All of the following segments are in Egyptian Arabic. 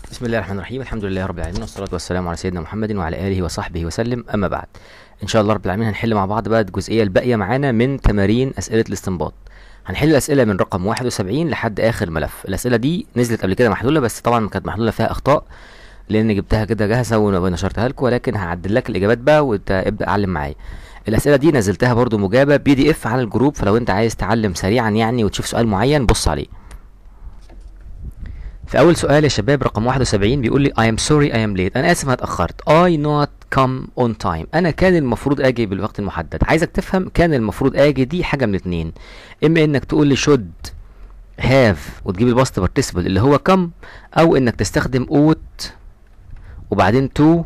بسم الله الرحمن الرحيم الحمد لله رب العالمين والصلاة والسلام على سيدنا محمد وعلى آله وصحبه وسلم أما بعد إن شاء الله رب العالمين هنحل مع بعض بقى الجزئية الباقية معانا من تمارين أسئلة الاستنباط هنحل الأسئلة من رقم 71 لحد آخر ملف الأسئلة دي نزلت قبل كده محلولة بس طبعا كانت محلولة فيها أخطاء لأن جبتها كده جاهزة ونشرتها لكم ولكن هعدل لك الإجابات بقى وابدأ أعلم معايا الأسئلة دي نزلتها برضو مجابة بي دي اف على الجروب فلو أنت عايز تعلم سريعا يعني وتشوف سؤال معين بص عليه في اول سؤال يا شباب رقم 71 بيقول لي I am sorry I am late انا اسف انا اتاخرت I not come on time انا كان المفروض اجي بالوقت المحدد عايزك تفهم كان المفروض اجي دي حاجه من اتنين اما انك تقول لي should have وتجيب الباست participle اللي هو come او انك تستخدم ought وبعدين to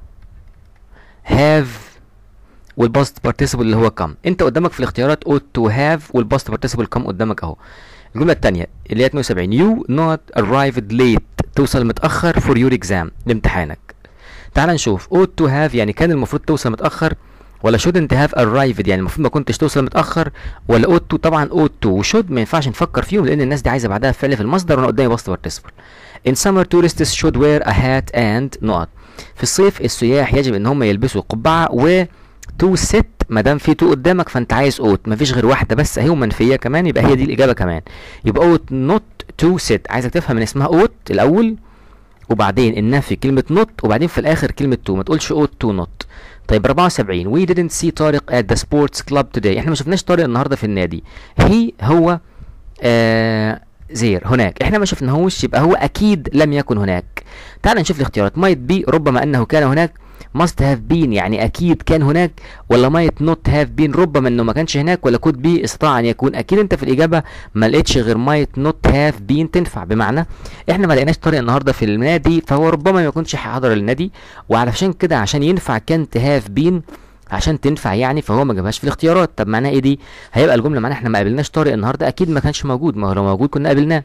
have والباست participle اللي هو come انت قدامك في الاختيارات ought to have والباست participle come قدامك اهو الجملة التانية اللي هي 72 you not arrived late توصل متأخر for your exam لامتحانك تعال نشوف ought to have يعني كان المفروض توصل متأخر ولا shouldn't have arrived يعني المفروض ما كنتش توصل متأخر ولا ought to طبعا ought to وشود ما ينفعش نفكر فيهم لأن الناس دي عايزة بعدها فعل في المصدر وأنا قدامي باست participle in summer tourists should wear a hat and not في الصيف السياح يجب ان هم يلبسوا قبعة و تو ست ما دام في تو قدامك فانت عايز اوت مفيش غير واحده بس اهي ومنفيه كمان يبقى هي دي الاجابه كمان يبقى اوت نوت تو ست عايزك تفهم ان اسمها اوت الاول وبعدين النفي كلمه نوت وبعدين في الاخر كلمه تو ما تقولش اوت تو نوت طيب 74 وي didn't see طارق at the sports club today احنا ما شفناش طارق النهارده في النادي هي هو آه زير هناك احنا ما شفناهوش يبقى هو اكيد لم يكن هناك تعال نشوف الاختيارات might be ربما انه كان هناك must have been يعني اكيد كان هناك ولا might not have been ربما انه ما كانش هناك ولا could be استطاع ان يكون اكيد انت في الاجابه ما لقيتش غير might not have been تنفع بمعنى احنا ما لقيناش طارق النهارده في النادي فهو ربما ما يكونش حاضر النادي وعلشان كده عشان ينفع كانت have been عشان تنفع يعني فهو ما جابهاش في الاختيارات طب معناها ايه دي هيبقى الجمله معناها احنا ما قابلناش طارق النهارده اكيد ما كانش موجود ما هو لو موجود كنا قابلناه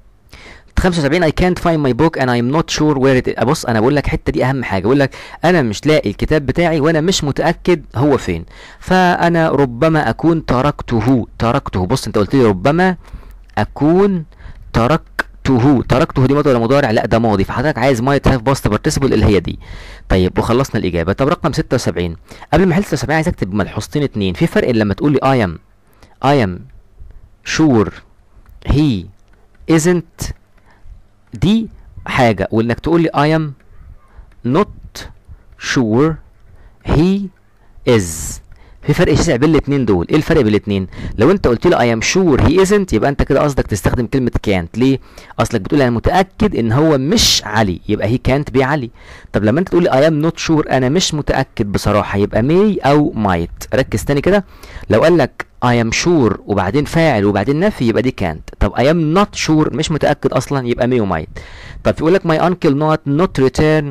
75 I can't find my book and I'm not sure where it is بص انا بقول لك الحته دي اهم حاجه بقول لك انا مش لاقي الكتاب بتاعي وانا مش متاكد هو فين فانا ربما اكون تركته تركته بص انت قلت لي ربما اكون تركته تركته دي ماضي ولا مضارع لا ده ماضي فحضرتك عايز might have past participle اللي هي دي طيب وخلصنا الاجابه طب رقم 76 قبل ما احل 76 عايز اكتب ملحوظتين اتنين في فرق لما تقول لي I am I am sure he isn't دي حاجة وانك تقول لي I am not sure he is في فرق شاسع بين الاثنين دول ايه الفرق بين الاثنين لو انت قلت لي I am sure he isn't يبقى انت كده قصدك تستخدم كلمة can't ليه اصلك بتقول انا متأكد ان هو مش علي يبقى he can't be علي طب لما انت تقول لي I am not sure انا مش متأكد بصراحة يبقى may او might ركز تاني كده لو قال لك I am sure وبعدين فاعل وبعدين نفي يبقى دي can't طب I am not sure مش متأكد أصلا يبقى may و might طب يقول لك my uncle not not return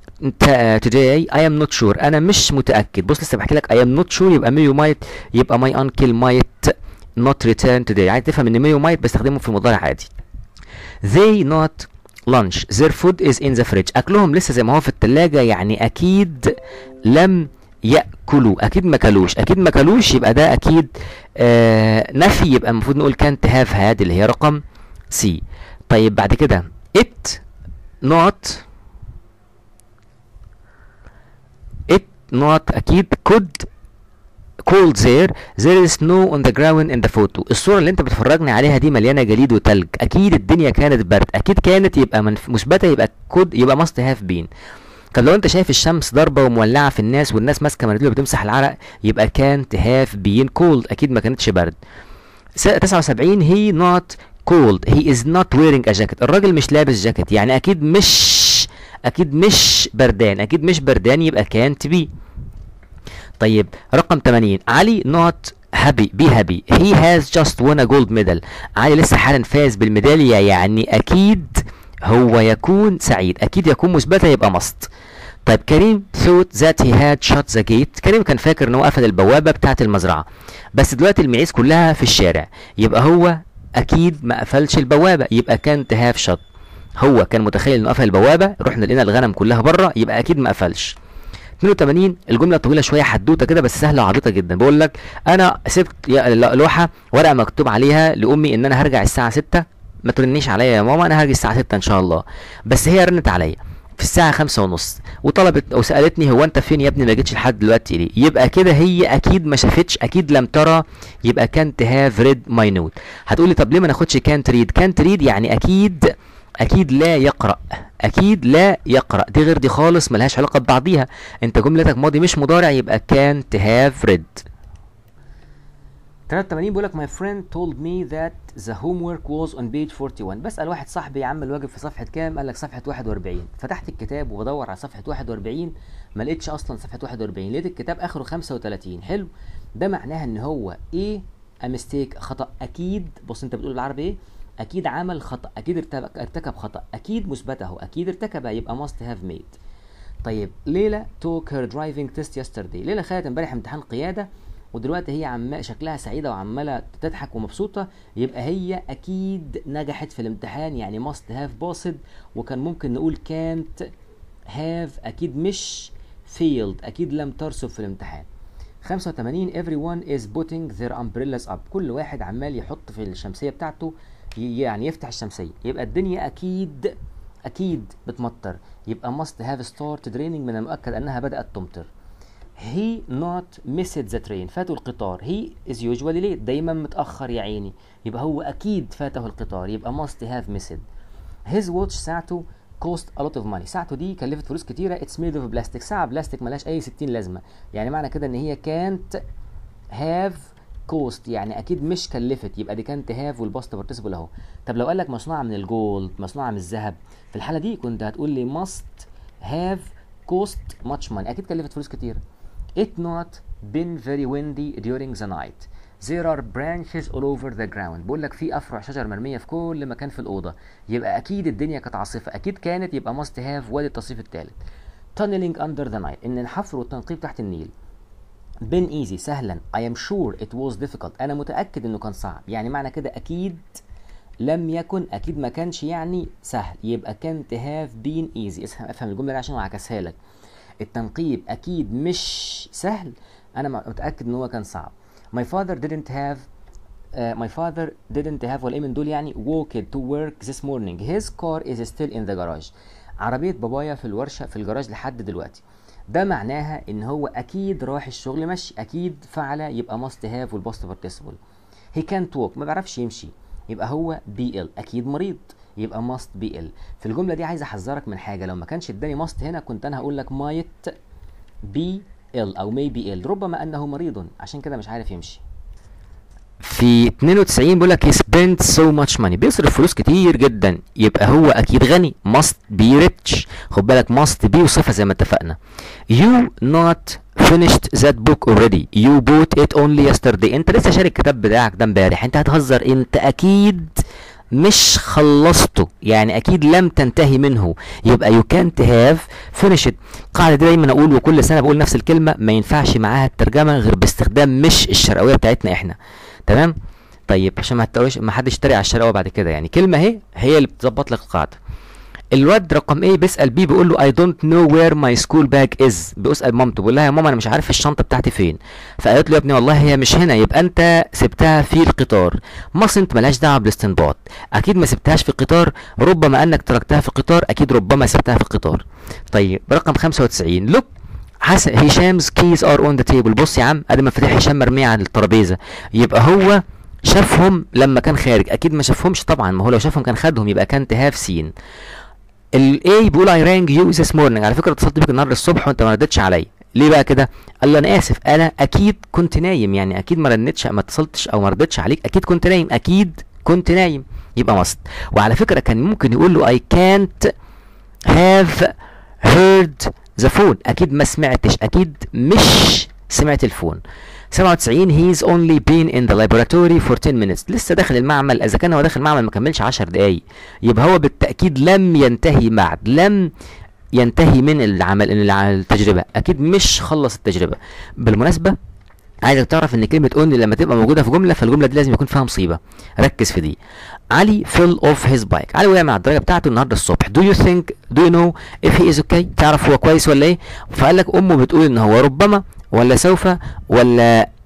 today I am not sure أنا مش متأكد بص لسه بحكي لك I am not sure يبقى may و might يبقى my uncle might not return today عايز تفهم إن may و might بستخدمهم في المضارع عادي they not lunch their food is in the fridge أكلهم لسه زي ما هو في التلاجة يعني أكيد لم ياكلوا اكيد ما كلوش اكيد ما كلوش يبقى ده اكيد آه نفي يبقى المفروض نقول كانت هاف هاد اللي هي رقم سي طيب بعد كده it not it not اكيد could cold there there is snow on the ground in the photo الصورة اللي انت بتفرجني عليها دي مليانة جليد وتلج اكيد الدنيا كانت برد اكيد كانت يبقى مثبتة يبقى could يبقى must have been طب لو انت شايف الشمس ضاربه ومولعه في الناس والناس ماسكه مناديل بتمسح العرق يبقى كانت هاف بين كولد اكيد ما كانتش برد 79 هي نوت كولد هي از نوت ويرينج ا جاكيت الراجل مش لابس جاكيت يعني اكيد مش اكيد مش بردان اكيد مش بردان يبقى كانت بي طيب رقم 80 علي نوت هابي بي هابي هي هاز جاست won a gold medal علي لسه حالا فاز بالميداليه يعني اكيد هو يكون سعيد اكيد يكون مثبته يبقى مست طيب كريم thought that he had shut the gate كريم كان فاكر ان هو قفل البوابه بتاعه المزرعه بس دلوقتي المعيز كلها في الشارع يبقى هو اكيد ما قفلش البوابه يبقى كان هاف شط هو كان متخيل انه قفل البوابه رحنا لقينا الغنم كلها بره يبقى اكيد ما قفلش 82 الجمله طويله شويه حدوته كده بس سهله وعبيطه جدا بقول لك انا سبت لوحه ورقه مكتوب عليها لامي ان انا هرجع الساعه 6 ما ترنيش عليا يا ماما انا هاجي الساعه 6 ان شاء الله بس هي رنت عليا في الساعة خمسة ونص وطلبت أو سألتني هو أنت فين يا ابني ما جيتش لحد دلوقتي ليه؟ يبقى كده هي أكيد ما شافتش أكيد لم ترى يبقى كانت هاف ريد ماي نوت هتقولي طب ليه ما ناخدش كانت ريد؟ كانت ريد يعني أكيد أكيد لا يقرأ أكيد لا يقرأ دي غير دي خالص ملهاش علاقة ببعضيها أنت جملتك ماضي مش مضارع يبقى كانت هاف ريد 83 بيقول لك my friend told me that the homework was on page 41 بسأل واحد صاحبي يا عم الواجب في صفحة كام قال لك صفحة 41 فتحت الكتاب وبدور على صفحة 41 ما لقيتش اصلا صفحة 41 لقيت الكتاب اخره 35 حلو ده معناها ان هو ايه a mistake خطأ اكيد بص انت بتقول بالعربي ايه اكيد عمل خطأ اكيد ارتكب, ارتكب خطأ اكيد مثبته اكيد ارتكب يبقى must have made طيب ليلى took her driving test yesterday ليلى خدت امبارح امتحان قيادة ودلوقتي هي عم شكلها سعيده وعماله تضحك ومبسوطه يبقى هي اكيد نجحت في الامتحان يعني must have passed وكان ممكن نقول can't have اكيد مش failed اكيد لم ترسب في الامتحان 85 everyone is putting their umbrellas up كل واحد عمال يحط في الشمسيه بتاعته يعني يفتح الشمسيه يبقى الدنيا اكيد اكيد بتمطر يبقى must have started raining من المؤكد انها بدات تمطر he not missed the train فاته القطار he is usually late دايما متأخر يا عيني يبقى هو أكيد فاته القطار يبقى must have missed his watch ساعته cost a lot of money ساعته دي كلفت فلوس كتيرة it's made of plastic ساعة بلاستيك ملهاش أي 60 لازمة يعني معنى كده إن هي can't have cost يعني أكيد مش كلفت يبقى دي كانت have والباست participle أهو طب لو قال لك مصنوعة من الجولد مصنوعة من الذهب في الحالة دي كنت هتقول لي must have cost much money أكيد كلفت فلوس كتيرة It not been very windy during the night. There are branches all over the ground. بقول لك في افرع شجر مرميه في كل مكان في الاوضه. يبقى اكيد الدنيا كانت عاصفه، اكيد كانت يبقى must have وادي التصريف الثالث. Tunneling under the Nile ان الحفر والتنقيب تحت النيل. been easy سهلا. I am sure it was difficult. انا متاكد انه كان صعب. يعني معنى كده اكيد لم يكن اكيد ما كانش يعني سهل يبقى كان to have been easy افهم الجمله دي عشان هعكسها لك التنقيب اكيد مش سهل انا متاكد ان هو كان صعب my father didn't have uh, my father didn't have ولا ايه من دول يعني walked to work this morning his car is still in the garage عربيه بابايا في الورشه في الجراج لحد دلوقتي ده معناها ان هو اكيد راح الشغل مشي اكيد فعل يبقى must have والباست participle he can't walk ما بيعرفش يمشي يبقى هو بي ال اكيد مريض يبقى must be ill في الجمله دي عايز احذرك من حاجه لو ما كانش اداني must هنا كنت انا هقول لك might be ill او may be ill ربما انه مريض عشان كده مش عارف يمشي في 92 بيقول لك he spent so much money بيصرف فلوس كتير جدا يبقى هو اكيد غني must be rich خد بالك must be وصفه زي ما اتفقنا you not finished that book already you bought it only yesterday انت لسه شاري الكتاب بتاعك ده امبارح انت هتهزر انت اكيد مش خلصته يعني اكيد لم تنتهي منه يبقى you can't have finished القاعده دي دايما اقول وكل سنه بقول نفس الكلمه ما ينفعش معاها الترجمه غير باستخدام مش الشرقويه بتاعتنا احنا تمام طيب عشان ما تقولش ما حدش يتريق على الشرقوه بعد كده يعني كلمه اهي هي اللي بتظبط لك القاعده الواد رقم ايه بيسال بي بيقول له اي دونت نو وير ماي سكول باج از بيسال مامته بيقول لها يا ماما انا مش عارف الشنطه بتاعتي فين فقالت له يا ابني والله هي مش هنا يبقى انت سبتها في القطار مصنت ملهاش دعوه بالاستنباط اكيد ما سبتهاش في القطار ربما انك تركتها في القطار اكيد ربما سبتها في القطار طيب رقم 95 لوك حسن هشامز كيز ار اون ذا تيبل بص يا عم ادي مفاتيح هشام مرميه على الترابيزه يبقى هو شافهم لما كان خارج اكيد ما شافهمش طبعا ما هو لو شافهم كان خدهم يبقى كان تهاف سين الاي بيقول اي رانج يو ذس مورنينج على فكره اتصلت بيك النهارده الصبح وانت ما ردتش عليا ليه بقى كده قال له انا اسف انا اكيد كنت نايم يعني اكيد ما ردتش ما اتصلتش او ما ردتش عليك اكيد كنت نايم اكيد كنت نايم يبقى مست وعلى فكره كان ممكن يقول له I can't have heard the phone اكيد ما سمعتش اكيد مش سمعت الفون 97 he's only been in the laboratory for 10 minutes لسه داخل المعمل اذا كان هو داخل المعمل ما كملش 10 دقايق يبقى هو بالتاكيد لم ينتهي بعد لم ينتهي من العمل التجربه اكيد مش خلص التجربه بالمناسبه عايزك تعرف ان كلمه اونلي لما تبقى موجوده في جمله فالجمله دي لازم يكون فيها مصيبه ركز في دي علي فيل اوف هيز بايك علي وقع مع الدرجه بتاعته النهارده الصبح دو يو ثينك دو يو نو اف هي از اوكي تعرف هو كويس ولا ايه فقال لك امه بتقول ان هو ربما ولا سوف ولا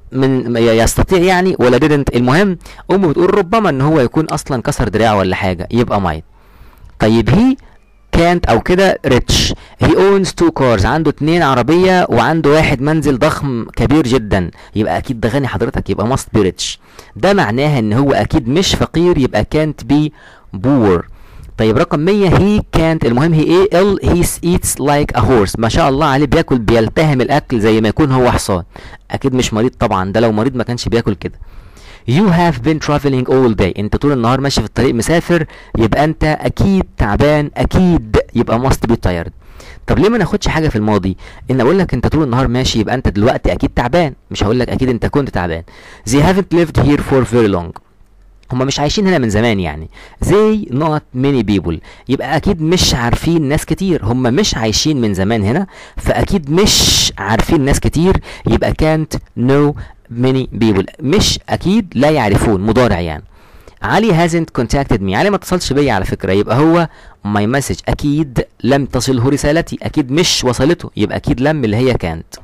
من يستطيع يعني ولا didn't المهم امه بتقول ربما ان هو يكون اصلا كسر دراعه ولا حاجه يبقى might طيب هي كانت او كده ريتش هي اونز تو كارز عنده اتنين عربيه وعنده واحد منزل ضخم كبير جدا يبقى اكيد ده غني حضرتك يبقى ماست بي ريتش ده معناها ان هو اكيد مش فقير يبقى كانت بي بور طيب رقم 100 هي كانت المهم هي ايه ال هي ايتس لايك ا هورس ما شاء الله عليه بياكل بيلتهم الاكل زي ما يكون هو حصان اكيد مش مريض طبعا ده لو مريض ما كانش بياكل كده You have been traveling all day انت طول النهار ماشي في الطريق مسافر يبقى انت اكيد تعبان اكيد يبقى must be tired طب ليه ما ناخدش حاجه في الماضي ان اقول لك انت طول النهار ماشي يبقى انت دلوقتي اكيد تعبان مش هقول لك اكيد انت كنت تعبان they haven't lived here for very long هما مش عايشين هنا من زمان يعني they not many people يبقى اكيد مش عارفين ناس كتير هما مش عايشين من زمان هنا فاكيد مش عارفين ناس كتير يبقى can't know many people مش اكيد لا يعرفون مضارع يعني علي hasn't contacted me علي ما اتصلش بيا على فكره يبقى هو my message اكيد لم تصله رسالتي اكيد مش وصلته يبقى اكيد لم اللي هي can't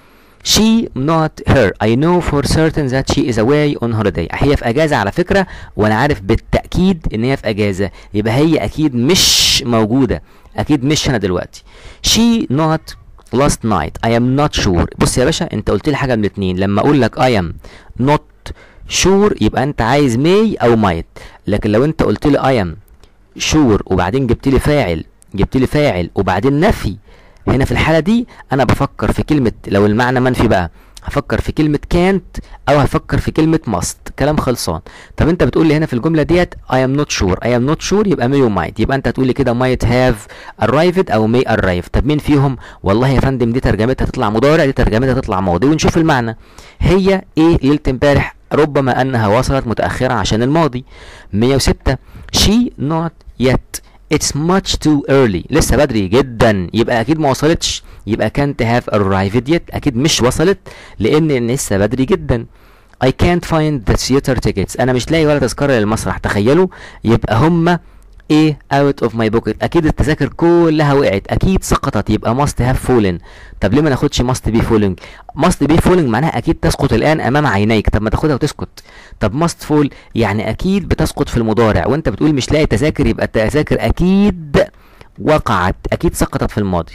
She not her I know for certain that she is away on holiday هي في اجازة على فكرة وانا عارف بالتأكيد ان هي في اجازة يبقى هي اكيد مش موجودة اكيد مش هنا دلوقتي She not last night I am not sure بص يا باشا انت قلت لي حاجة من اتنين لما اقول لك I am not sure يبقى انت عايز may او might لكن لو انت قلت لي I am sure وبعدين جبت لي فاعل جبت لي فاعل وبعدين نفي هنا في الحالة دي أنا بفكر في كلمة لو المعنى منفي بقى هفكر في كلمة can't أو هفكر في كلمة must كلام خلصان طب أنت بتقول لي هنا في الجملة ديت I am not sure I am not sure يبقى may و might يبقى أنت تقول لي كده might have arrived أو may arrive طب مين فيهم والله يا فندم دي ترجمتها تطلع مضارع دي ترجمتها تطلع ماضي ونشوف المعنى هي إيه ليلة امبارح ربما أنها وصلت متأخرة عشان الماضي 106 she not yet It's much too early لسه بدري جدا يبقى اكيد ما وصلتش يبقى can't have arrived yet اكيد مش وصلت لان لسه بدري جدا I can't find the theater tickets انا مش لاقي ولا تذكرة للمسرح تخيلوا يبقى هما ايه out of my pocket اكيد التذاكر كلها وقعت اكيد سقطت يبقى must have fallen طب ليه ما ناخدش must be falling must be falling معناها اكيد تسقط الان امام عينيك طب ما تاخدها وتسكت طب must fall يعني اكيد بتسقط في المضارع وانت بتقول مش لاقي تذاكر يبقى التذاكر اكيد وقعت اكيد سقطت في الماضي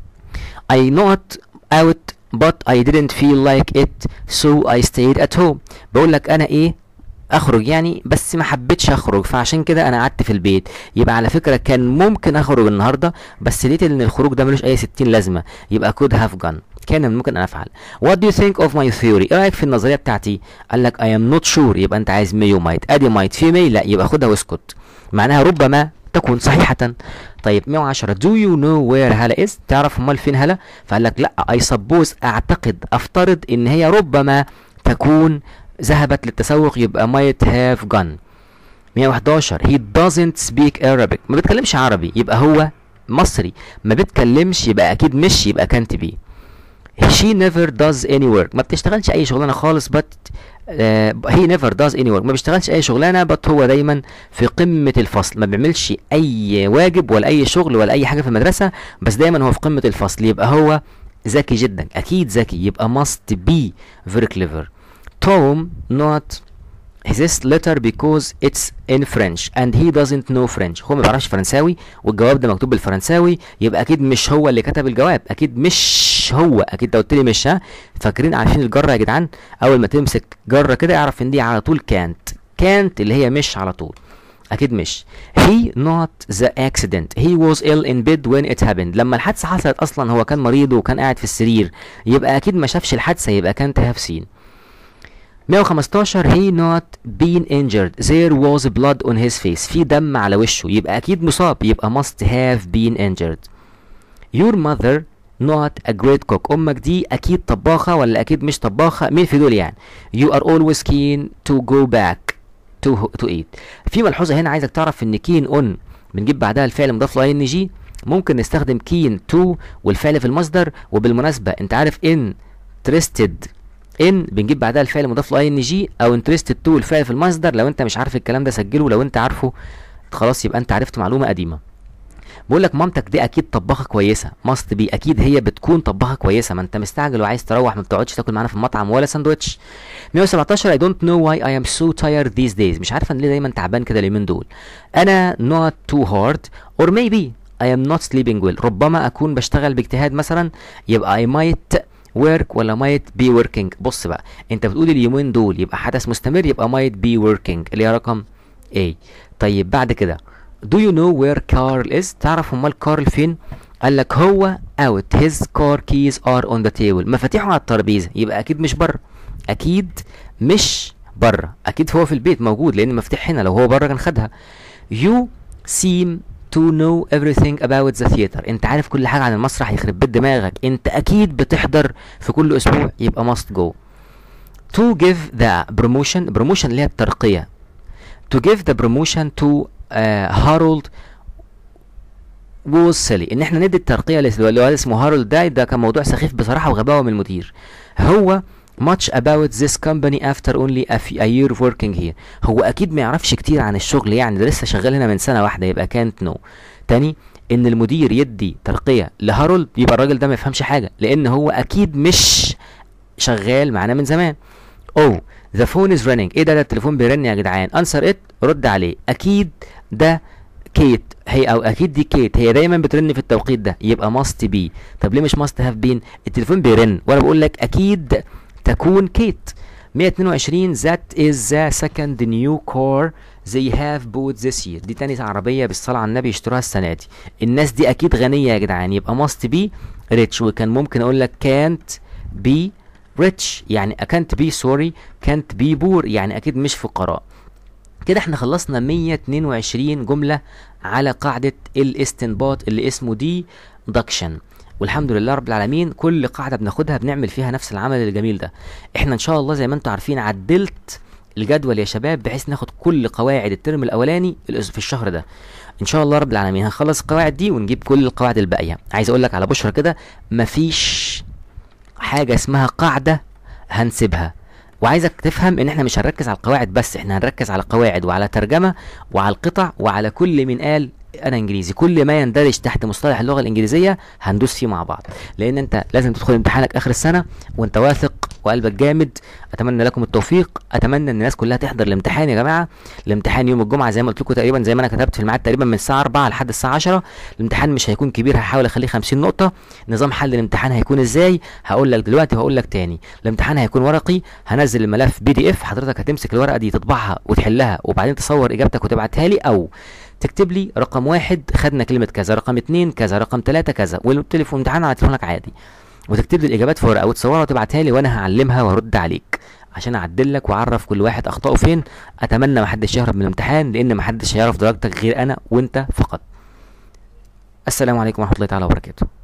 I not out but I didn't feel like it so I stayed at home بقول لك انا ايه اخرج يعني بس ما حبيتش اخرج فعشان كده انا قعدت في البيت يبقى على فكره كان ممكن اخرج النهارده بس لقيت ان الخروج ده ملوش اي 60 لازمه يبقى could have gone كان من ممكن ان افعل what do you think of my theory ايه رايك في النظريه بتاعتي قال لك I am not sure يبقى انت عايز may ومايت ادي might في may لا يبقى خدها واسكت معناها ربما تكون صحيحة طيب 110 do you know where هلا is تعرف امال فين هلا فقال لك لا I suppose اعتقد افترض ان هي ربما تكون ذهبت للتسوق يبقى might have gone 111 he doesn't speak Arabic ما بيتكلمش عربي يبقى هو مصري ما بيتكلمش يبقى اكيد مش يبقى can't be she never does any work ما بتشتغلش اي شغلانه خالص but uh, he never does any work ما بيشتغلش اي شغلانه but هو دايما في قمه الفصل ما بيعملش اي واجب ولا اي شغل ولا اي حاجه في المدرسه بس دايما هو في قمه الفصل يبقى هو ذكي جدا اكيد ذكي يبقى must be very clever Tom not this letter because it's in French and he doesn't know French هو ما بيعرفش فرنساوي والجواب ده مكتوب بالفرنساوي يبقى اكيد مش هو اللي كتب الجواب اكيد مش هو اكيد لو قلت لي مش ها فاكرين عارفين الجره يا جدعان اول ما تمسك جره كده اعرف ان دي على طول كانت كانت اللي هي مش على طول اكيد مش he not the accident he was ill in bed when it happened لما الحادثه حصلت اصلا هو كان مريض وكان قاعد في السرير يبقى اكيد ما شافش الحادثه يبقى كانت have seen 115 he not been injured there was blood on his face في دم على وشه يبقى اكيد مصاب يبقى must have been injured your mother not a great cook امك دي اكيد طباخه ولا اكيد مش طباخه مين في دول يعني you are always keen to go back to to eat في ملحوظه هنا عايزك تعرف ان كين اون بنجيب بعدها الفعل مضاف ل ing ممكن نستخدم كين تو والفعل في المصدر وبالمناسبه انت عارف ان interested ان بنجيب بعدها الفعل مضاف ل ان جي او interested to الفعل في المصدر لو انت مش عارف الكلام ده سجله لو انت عارفه خلاص يبقى انت عرفت معلومه قديمه بقول لك مامتك دي اكيد طباخه كويسه ماست بي اكيد هي بتكون طباخه كويسه ما انت مستعجل وعايز تروح ما بتقعدش تاكل معانا في المطعم ولا ساندوتش 117 I don't know why I am so tired these days مش عارفه ليه دايما تعبان كده اليومين دول انا not too hard or maybe I am not sleeping well ربما اكون بشتغل باجتهاد مثلا يبقى I might work ولا might be working بص بقى انت بتقول اليومين دول يبقى حدث مستمر يبقى might be working اللي هي رقم A طيب بعد كده do you know where Carl is تعرف امال كارل فين قال لك هو out his car keys are on the table مفاتيحه على الترابيزه يبقى اكيد مش بره اكيد مش بره اكيد هو في البيت موجود لان المفتاح هنا لو هو بره كان خدها you seem to know everything about the theater انت عارف كل حاجه عن المسرح يخرب بيت دماغك انت اكيد بتحضر في كل اسبوع يبقى must go to give the promotion promotion اللي هي الترقيه to give the promotion to uh, هارولد was silly ان احنا ندي الترقيه اللي هو اسمه هارولد ده ده كان موضوع سخيف بصراحه وغباوه من المدير هو much about this company after only a, few, a year of working here هو اكيد ما يعرفش كتير عن الشغل يعني ده لسه شغال هنا من سنه واحده يبقى كانت نو no. تاني ان المدير يدي ترقيه لهارولد يبقى الراجل ده ما يفهمش حاجه لان هو اكيد مش شغال معانا من زمان او ذا فون از ريننج ايه ده ده التليفون بيرن يا جدعان انسر ات رد عليه اكيد ده كيت هي او اكيد دي كيت هي دايما بترن في التوقيت ده يبقى ماست بي طب ليه مش ماست هاف بين التليفون بيرن وانا بقول لك اكيد تكون كيت 122 that is the second new car they have bought this year دي تاني عربية بالصلاة على النبي يشتروها السنة دي الناس دي أكيد غنية يا جدعان يبقى must be rich وكان ممكن أقول لك can't be rich يعني can't be sorry can't be poor يعني أكيد مش فقراء كده احنا خلصنا 122 جملة على قاعدة الاستنباط اللي اسمه دي دكشن والحمد لله رب العالمين كل قاعدة بناخدها بنعمل فيها نفس العمل الجميل ده احنا ان شاء الله زي ما انتم عارفين عدلت الجدول يا شباب بحيث ناخد كل قواعد الترم الاولاني في الشهر ده ان شاء الله رب العالمين هنخلص القواعد دي ونجيب كل القواعد الباقيه عايز اقول لك على بشرة كده مفيش حاجه اسمها قاعده هنسيبها وعايزك تفهم ان احنا مش هنركز على القواعد بس احنا هنركز على القواعد وعلى ترجمه وعلى القطع وعلى كل من قال انا انجليزي كل ما يندرج تحت مصطلح اللغه الانجليزيه هندوس فيه مع بعض لان انت لازم تدخل امتحانك اخر السنه وانت واثق وقلبك جامد اتمنى لكم التوفيق اتمنى ان الناس كلها تحضر الامتحان يا جماعه الامتحان يوم الجمعه زي ما قلت لكم تقريبا زي ما انا كتبت في الميعاد تقريبا من الساعه 4 لحد الساعه 10 الامتحان مش هيكون كبير هحاول اخليه 50 نقطه نظام حل الامتحان هيكون ازاي هقول لك دلوقتي وهقول لك تاني الامتحان هيكون ورقي هنزل الملف بي دي اف حضرتك هتمسك الورقه دي تطبعها وتحلها وبعدين تصور اجابتك وتبعتها لي او تكتب لي رقم واحد خدنا كلمة كذا رقم اتنين كذا رقم تلاتة كذا والتليفون امتحان على تليفونك عادي وتكتب لي الإجابات في ورقة وتصورها وتبعتها لي وأنا هعلمها وأرد عليك عشان أعدل لك وأعرف كل واحد أخطائه فين أتمنى محدش يهرب من الامتحان لأن محدش هيعرف درجتك غير أنا وأنت فقط السلام عليكم ورحمة الله تعالى وبركاته